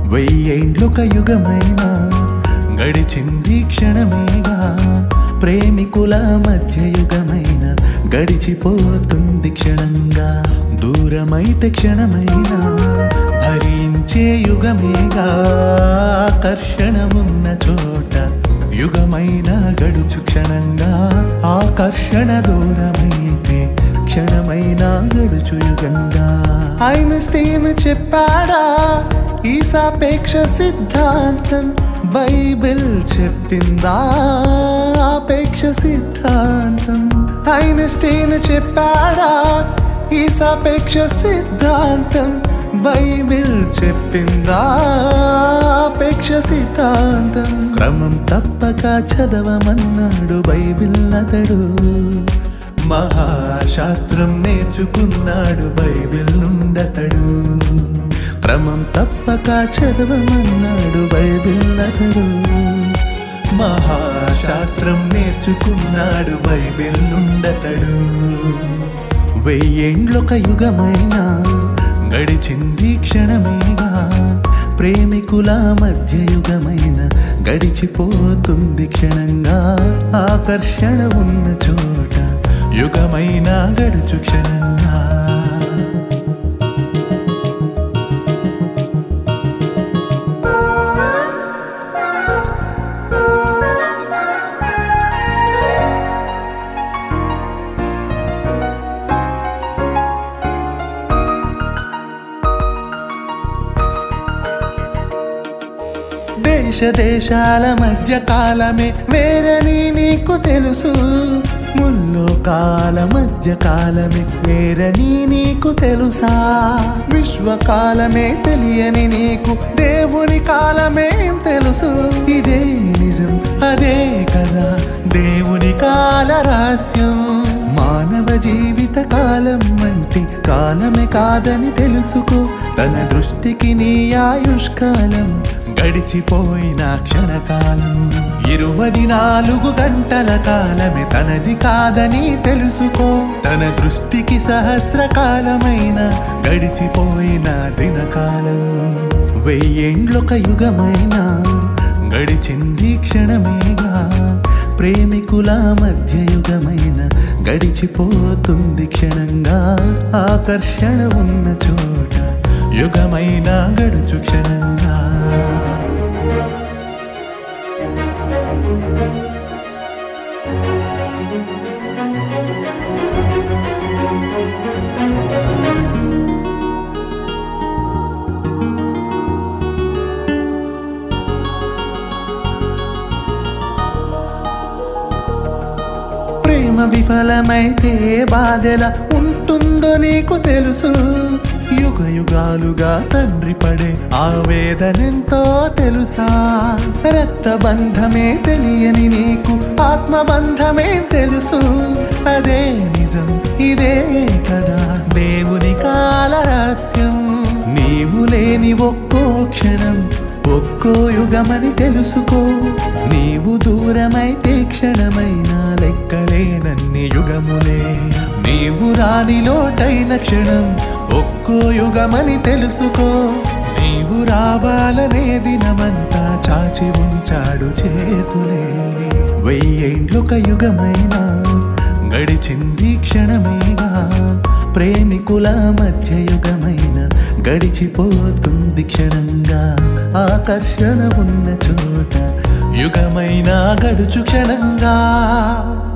వెయ్యేండ్లొక యుగమైనా గడిచింది క్షణమేగా ప్రేమికుల మధ్య యుగమైన గడిచిపోతుంది క్షణంగా దూరమైతే క్షణమైనా భరించే యుగమేగా ఆకర్షణ ఉన్న చోట యుగమైన గడుచు క్షణంగా ఆకర్షణ దూరమైతే క్షణమైన గడుచు యుగంగా ఐన్స్టీన్ చెప్పాడా ఈ సాపేక్ష సిద్ధాంతం బైబిల్ చెప్పిందా ఆపేక్ష సిద్ధాంతం ఐన్స్టీన్ చెప్పాడా ఈ సాపేక్ష సిద్ధాంతం బైబిల్ చెప్పిందా ఆపేక్ష సిద్ధాంతం క్రమం తప్పక చదవమన్నాడు బైబిల్ అతడు మహాశాస్త్రం నేర్చుకున్నాడు బైబిల్ నుండతడు క్రమం తప్పక చదవమన్నాడు బైబిల్ అతడు మహాశాస్త్రం నేర్చుకున్నాడు బైబిల్ నుండతడు వెయ్యేండ్లొక యుగమైనా గడిచింది క్షణమేగా ప్రేమికుల మధ్య యుగమైన గడిచిపోతుంది క్షణంగా ఆకర్షణ ఉన్న చోట యుగమైన గడుచు క్షణంగా దేశ దేశాల మధ్య కాలమే వేరని నీకు తెలుసు ముల్లోకాల మధ్య కాలమే వేరని నీకు తెలుసా విశ్వకాలమే తెలియని నీకు దేవుని కాలమేం తెలుసు ఇదే నిజం అదే కదా దేవుని కాల రహస్యం మానవ జీవిత కాలం అంటే కాలమే కాదని తెలుసుకో తన దృష్టికి నీ ఆయుష్కాలం గడిచిపోయిన క్షణకాలం ఇరువది నాలుగు గంటల కాలమే తనది కాదని తెలుసుకో తన దృష్టికి సహస్ర కాలమైన గడిచిపోయిన దినకాలం వెయ్యేండ్లొక యుగమైనా గడిచింది క్షణమేగా ప్రేమికుల మధ్య యుగమైన గడిచిపోతుంది క్షణంగా ఆకర్షణ ఉన్న చోట యుగమైన గడుచు క్షణంగా ప్రేమ విఫలమైతే బాధెల ఉంటుందో నీకు తెలుసు యుగ యుగాలుగా తండ్రి పడే ఆవేదనెంతో తెలుసా రక్త బంధమే తెలియని నీకు ఆత్మబంధమే తెలుసు అదే నిజం ఇదే కదా దేవుని కాల రహస్యం నీవు లేని ఒక్కో క్షణం ఒక్కో యుగమని తెలుసుకో నీవు దూరమైతే క్షణమైన లెక్కలేనన్ని యుగములే నీవు రాని లోటైన క్షణం ఒక్కో యుగమని తెలుసుకో నీవు రావాలనే దినమంతా చాచి ఉంచాడు చేతులే వెయ్యేండ్లొక యుగమైనా గడిచింది క్షణమేగా ప్రేమికుల మధ్య యుగమైన గడిచిపోతుంది క్షణంగా ఆకర్షణ ఉన్న చోట యుగమైన గడుచు క్షణంగా